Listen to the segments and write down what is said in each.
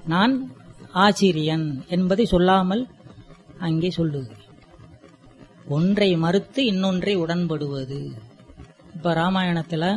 நான் ஆசிரியன் என்பதை சொல்லாமல் அங்கே சொல்லுகிறேன் ஒன்றை மறுத்து இன்னொன்றை உடன்படுவது இப்ப ராமாயணத்துல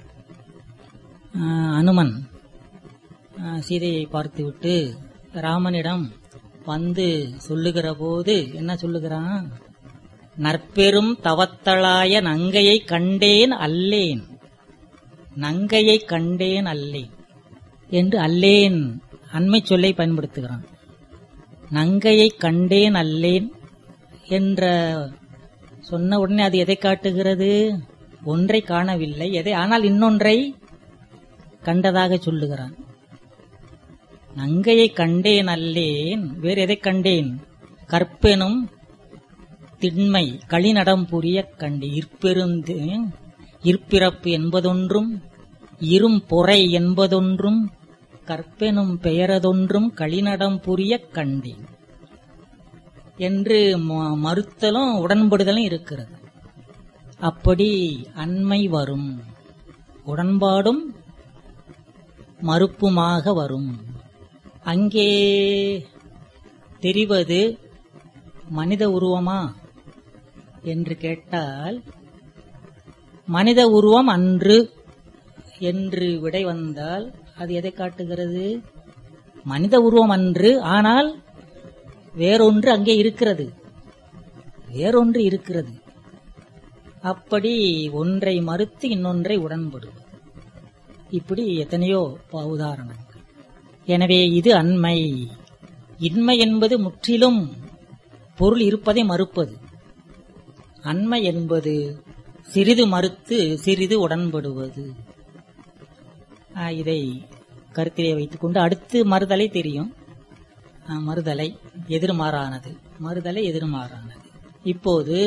ஆஹ், அனுமன் ஆஹ், சீதையை பார்த்துவிட்டு ராமனிடம் வந்து சொல்லுகிற போது என்ன சொல்லுகிறான் நற்பெரும் தவத்தளாய நங்கையை கண்டேன் அல்லேன் நங்கையை கண்டேன் அல்லேன் என்று அல்லேன் அண்மை சொல்லை பயன்படுத்துகிறான் நங்கையை கண்டேன் அல்லேன் என்ற சொன்ன உடனே அது எதை காட்டுகிறது ஒன்றை காணவில்லை எதை ஆனால் இன்னொன்றை கண்டதாக சொல்லுகிறான் நங்கையை கண்டேன் அல்லேன் வேறு எதை கண்டேன் கற்பெனும் திண்மை களிநடம் புரிய கண்டு இற்பெருந்து இற்பிறப்பு என்பதொன்றும் இரும் பொறை என்பதொன்றும் கற்பெனும் பெயரதொன்றும் களிநடம் புரிய கண்டேன் என்று ம- மறுத்தலும் உடன்படுதலும் இருக்கிறது அப்படி அண்மை வரும் உடன்பாடும் மறுப்புமாக வரும் அங்கே தெரிவது மனித உருவமா என்று கேட்டால் மனித உருவம் அன்று என்று விடை வந்தால் அது எதை காட்டுகிறது மனித உருவம் அன்று ஆனால் வேறொன்று அங்கே இருக்கிறது வேறொன்று இருக்கிறது அப்படி ஒன்றை மறுத்து இன்னொன்றை உடன்படுவது இப்படி எத்தனையோ ப- உதாரணங்கள் எனவே இது அண்மை இன்மை என்பது முற்றிலும் பொருள் இருப்பதை மறுப்பது அண்மை என்பது சிறிது மறுத்து சிறிது உடன்படுவது ஆ, இதை கருத்திலே வைத்துக்கொண்டு அடுத்து மறுதலை தெரியும் ஆ, மறுதலை எதிர்மாறானது மறுதலை எதிர்மாறானது இப்போது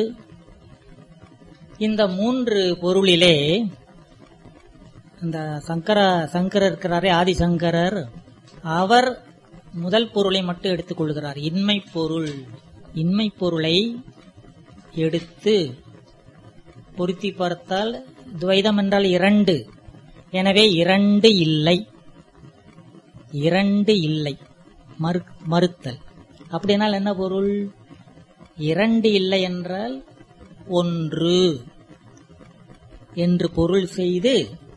இந்த மூன்று பொருளிலே இந்த சங்கர சங்கரர் இருக்கிறாரே ஆதிசங்கரர் அவர் முதல் பொருளை மட்டும் எடுத்துக் கொள்கிறார் இன்மை பொருள் இன்மை பொருளை எடுத்து பொருத்தி பார்த்தால் துவைதம் என்றால் இரண்டு எனவே இரண்டு இல்லை இரண்டு இல்லை மறு- மறுத்தல் அப்படினால் என்ன பொருள் இரண்டு இல்லை என்றால் ஒன்று என்று பொருள் செய்து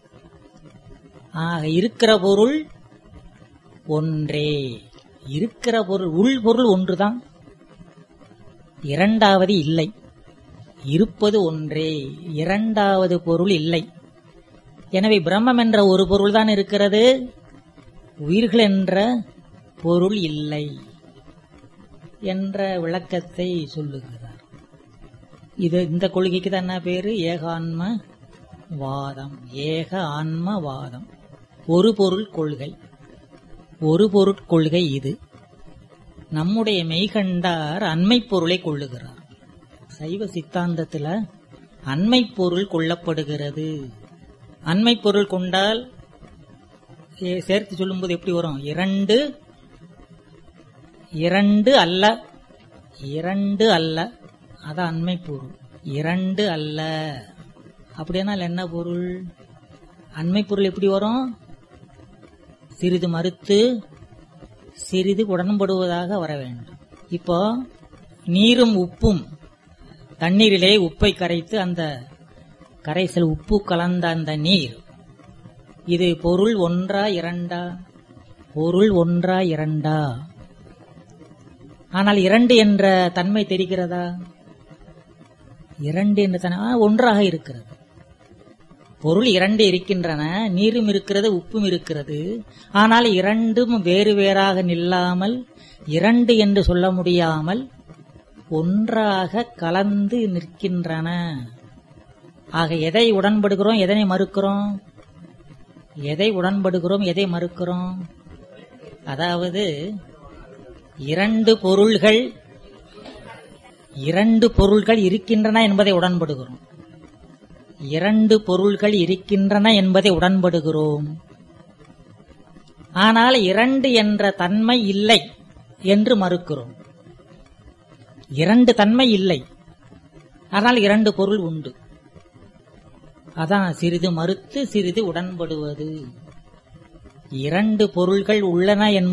ஆக இருக்கிற பொருள் ஒன்றே இருக்கிற பொருள் உள் பொருள் ஒன்றுதான் இரண்டாவது இல்லை இருப்பது ஒன்றே இரண்டாவது பொருள் இல்லை எனவே பிரம்மம் என்ற ஒரு பொருள் தான் இருக்கிறது உயிர்கள் என்ற பொருள் இல்லை என்ற விளக்கத்தை சொல்லுகிறார் இது இந்த கொள்கைக்கு தான் என்ன பேரு ஏகான்ம வாதம் ஏக ஆன்ம வாதம் ஒரு பொருள் கொள்கை ஒரு பொருட்கொள்கை இது நம்முடைய மெய்கண்டார் அண்மை பொருளை கொள்ளுகிறார் சைவ சித்தாந்தத்துல அண்மை பொருள் கொள்ளப்படுகிறது அண்மை பொருள் கொண்டால் ஏ- சேர்த்து சொல்லும்போது எப்படி வரும் இரண்டு இரண்டு அல்ல இரண்டு அல்ல அதான் அண்மை பொருள் இரண்டு அல்ல அப்படியானால் என்ன பொருள் அண்மை பொருள் எப்படி வரும் சிறிது மறுத்து சிறிது உடன்படுவதாக வர வேண்டும் இப்போ நீரும் உப்பும் தண்ணீரிலே உப்பை கரைத்து அந்த கரைசல் உப்பு கலந்த அந்த நீர் இது பொருள் ஒன்றா இரண்டா பொருள் ஒன்றா இரண்டா ஆனால் இரண்டு என்ற தன்மை தெரிகிறதா இரண்டு என்ற தன்மை ஆ, ஒன்றாக இருக்கிறது பொருள் இரண்டு இருக்கின்றன நீரும் இருக்கிறது உப்பும் இருக்கிறது ஆனால் இரண்டும் வேறு வேறாக நில்லாமல் இரண்டு என்று சொல்ல முடியாமல் ஒன்றாக கலந்து நிற்கின்றன ஆக எதை உடன்படுகிறோம் எதனை மறுக்கிறோம் எதை உடன்படுகிறோம் எதை மறுக்கிறோம் அதாவது இரண்டு பொருள்கள் இரண்டு பொருள்கள் இருக்கின்றன என்பதை உடன்படுகிறோம் இரண்டு பொருள்கள் இருக்கின்றன என்பதை உடன்படுகிறோம் ஆனால் இரண்டு என்ற தன்மை இல்லை என்று மறுக்கிறோம் இரண்டு தன்மை இல்லை ஆனால் இரண்டு பொருள் உண்டு அதான் சிறிது மறுத்து சிறிது உடன்படுவது இரண்டு பொருள்கள் உள்ளன என்பது